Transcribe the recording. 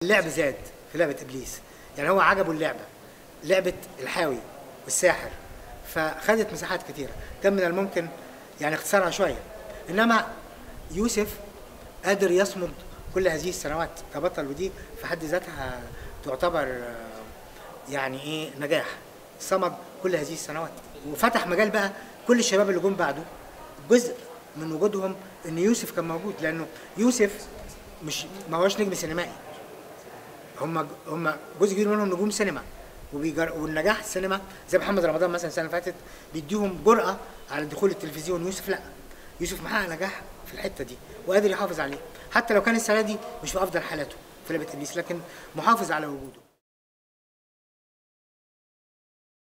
اللعب زاد في لعبه ابليس يعني هو عجبه اللعبه لعبه الحاوي والساحر فخدت مساحات كتيره كان من الممكن يعني اختصارها شويه انما يوسف قادر يصمد كل هذه السنوات كبطل ودي في حد ذاتها تعتبر آه، يعني ايه نجاح صمد كل هذه السنوات وفتح مجال بقى كل الشباب اللي جم بعده جزء من وجودهم ان يوسف كان موجود لانه يوسف مش ما هوش نجم سينمائي هم هم جزء كبير منهم نجوم سينما وبيجر... والنجاح السينما زي محمد رمضان مثلا السنه اللي فاتت بيديهم جرأه على دخول التلفزيون يوسف لا يوسف محقق نجاح في الحته دي وقادر يحافظ عليه حتى لو كان السنه دي مش في افضل حالاته في لعبه ابليس لكن محافظ على وجوده